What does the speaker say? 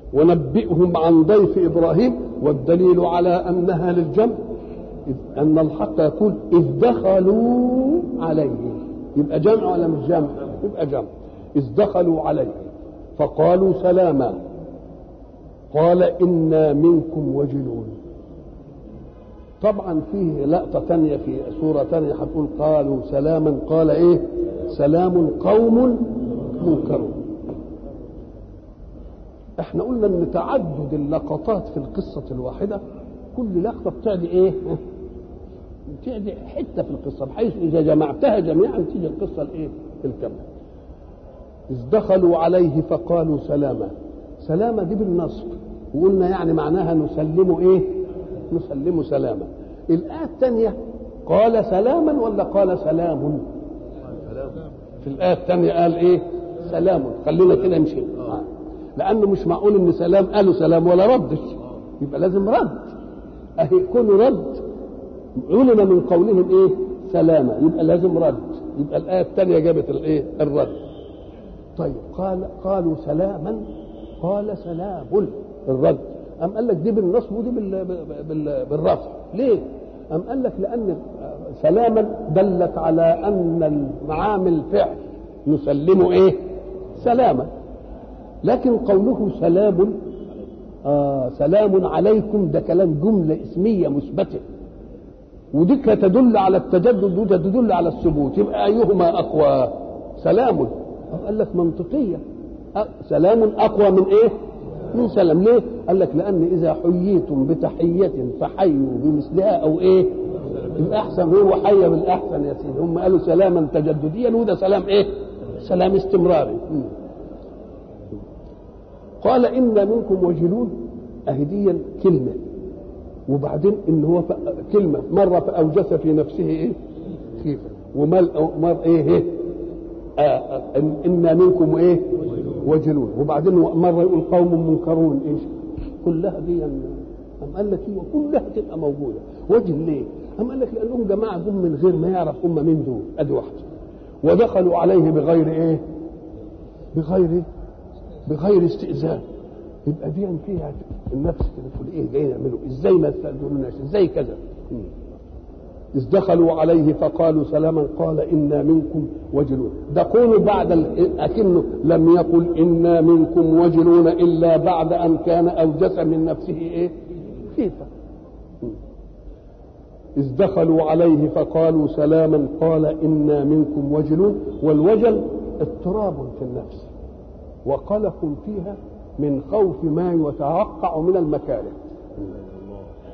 ونبئهم عن ضيف ابراهيم والدليل على انها للجمع ان الحق يقول اذ دخلوا عليه يبقى جمع ولا مش جمع يبقى جمع اذ دخلوا عليه فقالوا سلاما قال انا منكم وجلون طبعا فيه لقطه ثانيه في سوره ثانيه هتقول قالوا سلاما قال ايه سلام قوم منكرون احنا قلنا ان تعدد اللقطات في القصه الواحده كل لقطه بتعدي ايه بتعدي حته في القصه بحيث اذا جمعتها جميعا تيجي القصه الايه الكامله اذ دخلوا عليه فقالوا سلاما سلاما دي بالنصب وقلنا يعني معناها نسلم ايه نسلم سلاما الايه الثانيه قال سلاما ولا قال سلام في الايه الثانيه قال ايه سلام خلينا كده نمشي لانه مش معقول ان سلام قالوا سلام ولا ردش يبقى لازم رد اهي كل رد علم من قولهم ايه سلامة يبقى لازم رد يبقى الآية الثانية جابت الايه الرد طيب قال قالوا سلاما قال سلام الرد أم قال لك دي بالنصب ودي بال بال بالرفع ليه؟ أم قال لك لأن سلاما دلت على أن المعامل فعل نسلمه إيه؟ سلاما لكن قوله سلام آه سلام عليكم ده كلام جملة اسمية مثبتة ودي تدل على التجدد وده تدل على الثبوت يبقى أيهما أقوى سلام قال لك منطقية سلام أقوى من إيه من سلام ليه قال لك لأن إذا حييتم بتحية فحيوا بمثلها أو إيه يبقى أحسن هو حي بالأحسن يا سيدي هم قالوا سلاما تجدديا وده سلام إيه سلام استمراري قال إن منكم وجلون أهديا كلمة وبعدين إن هو كلمة مرة فأوجس في نفسه إيه خيفة ومر إيه, إيه آه إن منكم إيه وجلون وبعدين مرة يقول قوم منكرون إيش كلها دي أم قال لك ايوه كلها تبقى موجودة وجه ليه؟ أم قال لك لأنهم جماعة جم من غير ما يعرف هم مين دول أدي واحدة ودخلوا عليه بغير إيه؟ بغير إيه؟ بغير استئذان يبقى دي فيها النفس كده تقول ايه جايين يعملوا ازاي ما يستاذنوناش ازاي كذا إذ دخلوا عليه فقالوا سلاما قال إنا منكم وجلون ده قولوا بعد أكنه لم يقل إنا منكم وجلون إلا بعد أن كان أوجس من نفسه إيه خيفة إذ دخلوا عليه فقالوا سلاما قال إنا منكم وجلون والوجل اضطراب في النفس وقلق فيها من خوف ما يتوقع من المكاره